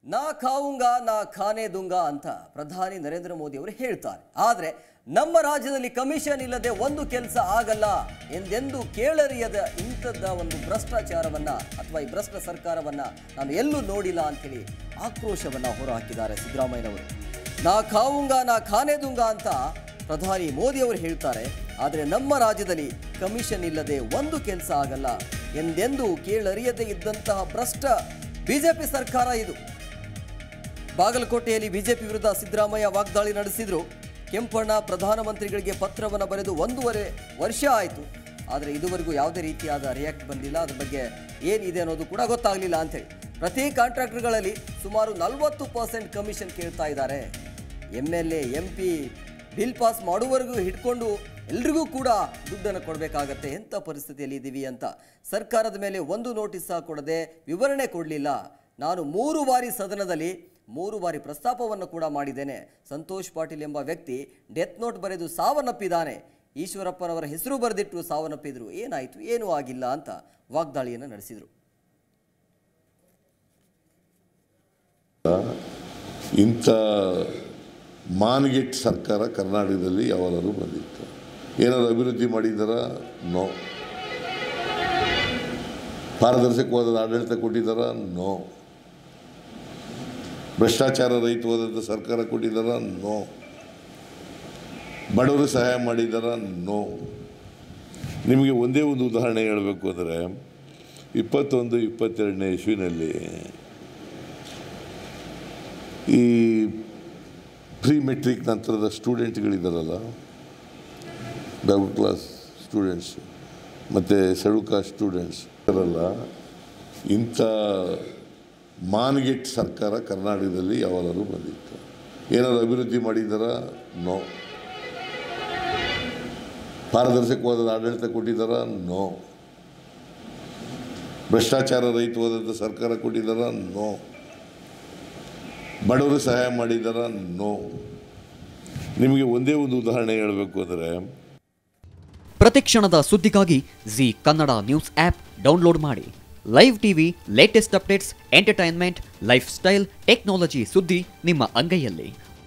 ನಾ ಖಾವುಂಗ ನಾ ಖಾನೆ ದುಂಗ ಅಂತ ಪ್ರಧಾನಿ ನರೇಂದ್ರ ಮೋದಿ ಅವರು ಹೇಳ್ತಾರೆ ಆದರೆ ನಮ್ಮ ರಾಜ್ಯದಲ್ಲಿ ಕಮಿಷನ್ ಇಲ್ಲದೆ ಒಂದು ಕೆಲಸ ಆಗಲ್ಲ ಎಂದೆಂದು ಕೇಳರಿಯದ ಇಂಥದ್ದ ಒಂದು ಭ್ರಷ್ಟಾಚಾರವನ್ನ ಅಥವಾ ಈ ಭ್ರಷ್ಟ ಸರ್ಕಾರವನ್ನ ನಾನು ಎಲ್ಲೂ ನೋಡಿಲ್ಲ ಅಂತೇಳಿ ಆಕ್ರೋಶವನ್ನ ಹೊರಹಾಕಿದ್ದಾರೆ ಸಿದ್ದರಾಮಯ್ಯನವರು ನಾ ಖಾವುಂಗ ನಾ ಖಾನೆ ದುಂಗ ಅಂತ ಪ್ರಧಾನಿ ಮೋದಿ ಅವರು ಹೇಳ್ತಾರೆ ಆದರೆ ನಮ್ಮ ರಾಜ್ಯದಲ್ಲಿ ಕಮಿಷನ್ ಇಲ್ಲದೆ ಒಂದು ಕೆಲಸ ಆಗಲ್ಲ ಎಂದೆಂದು ಕೇಳರಿಯದೇ ಇದ್ದಂತಹ ಭ್ರಷ್ಟ ಬಿಜೆಪಿ ಸರ್ಕಾರ ಇದು ಬಾಗಲಕೋಟೆಯಲ್ಲಿ ಬಿಜೆಪಿ ವಿರುದ್ಧ ಸಿದ್ದರಾಮಯ್ಯ ವಾಗ್ದಾಳಿ ನಡೆಸಿದ್ರು ಕೆಂಪಣ್ಣ ಪ್ರಧಾನಮಂತ್ರಿಗಳಿಗೆ ಪತ್ರವನ್ನು ಬರೆದು ಒಂದೂವರೆ ವರ್ಷ ಆಯಿತು ಆದರೆ ಇದುವರೆಗೂ ಯಾವುದೇ ರೀತಿಯಾದ ರಿಯಾಕ್ಟ್ ಬಂದಿಲ್ಲ ಅದ್ರ ಬಗ್ಗೆ ಏನಿದೆ ಅನ್ನೋದು ಕೂಡ ಗೊತ್ತಾಗಲಿಲ್ಲ ಅಂತೇಳಿ ಪ್ರತಿ ಕಾಂಟ್ರಾಕ್ಟರ್ಗಳಲ್ಲಿ ಸುಮಾರು ನಲವತ್ತು ಪರ್ಸೆಂಟ್ ಕಮಿಷನ್ ಕೇಳ್ತಾ ಇದ್ದಾರೆ M L A M P bill pass ಮಾಡುವವರೆಗೂ ಹಿಡ್ಕೊಂಡು ಎಲ್ರಿಗೂ ಕೂಡ ದುಡ್ಡನ್ನು ಕೊಡಬೇಕಾಗತ್ತೆ ಎಂಥ ಪರಿಸ್ಥಿತಿಯಲ್ಲಿ ಇದ್ದೀವಿ ಅಂತ ಸರ್ಕಾರದ ಮೇಲೆ ಒಂದು ನೋಟಿಸ್ ಸಹ ಕೊಡದೆ ವಿವರಣೆ ಕೊಡಲಿಲ್ಲ ನಾನು ಮೂರು ಬಾರಿ ಸದನದಲ್ಲಿ ಮೂರು ಬಾರಿ ಪ್ರಸ್ತಾಪವನ್ನು ಕೂಡ ಮಾಡಿದ್ದೇನೆ ಸಂತೋಷ್ ಪಾಟೀಲ್ ಎಂಬ ವ್ಯಕ್ತಿ ಡೆತ್ ನೋಟ್ ಬರೆದು ಸಾವನ್ನಪ್ಪಿದ್ದಾನೆ ಈಶ್ವರಪ್ಪನವರ ಹೆಸರು ಬರೆದಿಟ್ಟು ಸಾವನ್ನಪ್ಪಿದ್ರು ಏನಾಯಿತು ಏನೂ ಆಗಿಲ್ಲ ಅಂತ ವಾಗ್ದಾಳಿಯನ್ನು ನಡೆಸಿದರು ಇಂಥ ಮಾನ್ಗೆಟ್ ಸರ್ಕಾರ ಕರ್ನಾಟಕದಲ್ಲಿ ಯಾವಾಗಲೂ ಬಂದಿತ್ತು ಏನಾದ್ರು ಅಭಿವೃದ್ಧಿ ಮಾಡಿದ್ದಾರ ನೋ ಪಾರದರ್ಶಕವಾದ ಆಡಳಿತ ಕೊಟ್ಟಿದ್ದಾರ ನೋ ಭ್ರಷ್ಟಾಚಾರ ರಹಿತವಾದಂಥ ಸರ್ಕಾರ ಕೊಟ್ಟಿದ್ದಾರ ನೋ ಬಡವರು ಸಹಾಯ ಮಾಡಿದ್ದಾರ ನೋ ನಿಮಗೆ ಒಂದೇ ಒಂದು ಉದಾಹರಣೆ ಹೇಳಬೇಕು ಅಂದರೆ ಇಪ್ಪತ್ತೊಂದು ಇಪ್ಪತ್ತೆರಡನೇ ಇಸ್ವಿನಲ್ಲಿ ಈ ಪ್ರೀ ಮೆಟ್ರಿಕ್ ನಂತರದ ಸ್ಟೂಡೆಂಟ್ಗಳಿದ್ದಾರಲ್ಲ ಬ್ಯಾಕ್ವರ್ಡ್ ಕ್ಲಾಸ್ ಸ್ಟೂಡೆಂಟ್ಸ್ ಮತ್ತು ಶೆಡ್ಯೂಲ್ ಕಾಸ್ಟ್ ಸ್ಟೂಡೆಂಟ್ಸ್ ಇರಲ್ಲ ಇಂಥ ಮಾನ್ಗೆಟ್ ಸರ್ಕಾರ ಕರ್ನಾಟಕದಲ್ಲಿ ಯಾವಾಗಲೂ ಬಂದಿತ್ತು ಏನಾದ್ರು ಅಭಿವೃದ್ಧಿ ಮಾಡಿದ್ದಾರ ನೋ ಪಾರದರ್ಶಕವಾದ ಆಡಳಿತ ಕೊಟ್ಟಿದ್ದಾರ ನೋ ಭ್ರಷ್ಟಾಚಾರ ರಹಿತವಾದಂಥ ಸರ್ಕಾರ ಕೊಟ್ಟಿದ್ದಾರ ನೋ ಬಡವರು ಸಹಾಯ ಮಾಡಿದ್ದಾರ ನೋ ನಿಮಗೆ ಒಂದೇ ಒಂದು ಉದಾಹರಣೆ ಹೇಳಬೇಕು ಅಂದರೆ ಪ್ರತಿಕ್ಷಣದ ಸುದ್ದಿಗಾಗಿ Zee Kannada news app download ಮಾಡಿ live TV latest updates entertainment lifestyle technology ಸುದ್ದಿ ನಿಮ್ಮ ಅಂಗೈಯಲ್ಲಿ